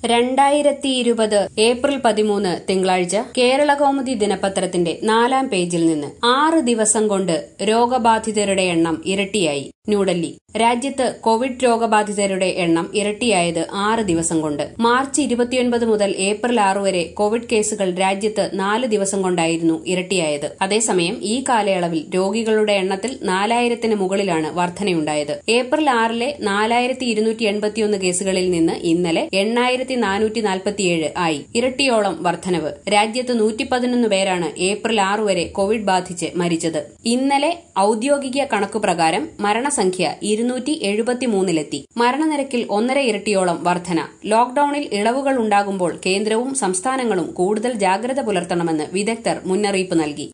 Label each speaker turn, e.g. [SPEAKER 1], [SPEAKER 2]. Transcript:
[SPEAKER 1] രണ്ടായിരത്തി ഇരുപത് ഏപ്രിൽ പതിമൂന്ന് തിങ്കളാഴ്ച കേരള കൗമുദി ദിനപത്രത്തിന്റെ നാലാം പേജിൽ നിന്ന് ആറ് ദിവസം കൊണ്ട് രോഗബാധിതരുടെ എണ്ണം ഇരട്ടിയായി ന്യൂഡൽഹി രാജ്യത്ത് കോവിഡ് രോഗബാധിതരുടെ എണ്ണം ഇരട്ടിയായത് ആറ് ദിവസം കൊണ്ട് മാർച്ച് ഇരുപത്തിയൊൻപത് മുതൽ ഏപ്രിൽ ആറ് വരെ കോവിഡ് കേസുകൾ രാജ്യത്ത് നാല് ദിവസം കൊണ്ടായിരുന്നു ഇരട്ടിയായത് അതേസമയം ഈ കാലയളവിൽ രോഗികളുടെ എണ്ണത്തിൽ നാലായിരത്തിന് മുകളിലാണ് വർധനയുണ്ടായത് ഏപ്രിൽ ആറിലെ നാലായിരത്തി ഇരുന്നൂറ്റി എൺപത്തിയൊന്ന് കേസുകളിൽ നിന്ന് ഇന്നലെ എണ്ണായിരത്തി നാനൂറ്റി നാൽപ്പത്തിയേഴ് ആയി ഇരട്ടിയോളം വർധനവ് രാജ്യത്ത് നൂറ്റി പതിനൊന്ന് പേരാണ് ഏപ്രിൽ ആറ് വരെ കോവിഡ് ബാധിച്ച് മരിച്ചത് ഇന്നലെ ഔദ്യോഗിക കണക്കുപ്രകാരം മരണസംഖ്യ ഇരുന്നൂറ്റി എഴുപത്തിമൂന്നിലെത്തി മരണനിരക്കിൽ ഒന്നര ഇരട്ടിയോളം വർധന ലോക്ഡൌണിൽ ഇളവുകൾ ഉണ്ടാകുമ്പോൾ കേന്ദ്രവും സംസ്ഥാനങ്ങളും കൂടുതൽ ജാഗ്രത പുലർത്തണമെന്ന് വിദഗ്ധർ മുന്നറിയിപ്പ് നൽകി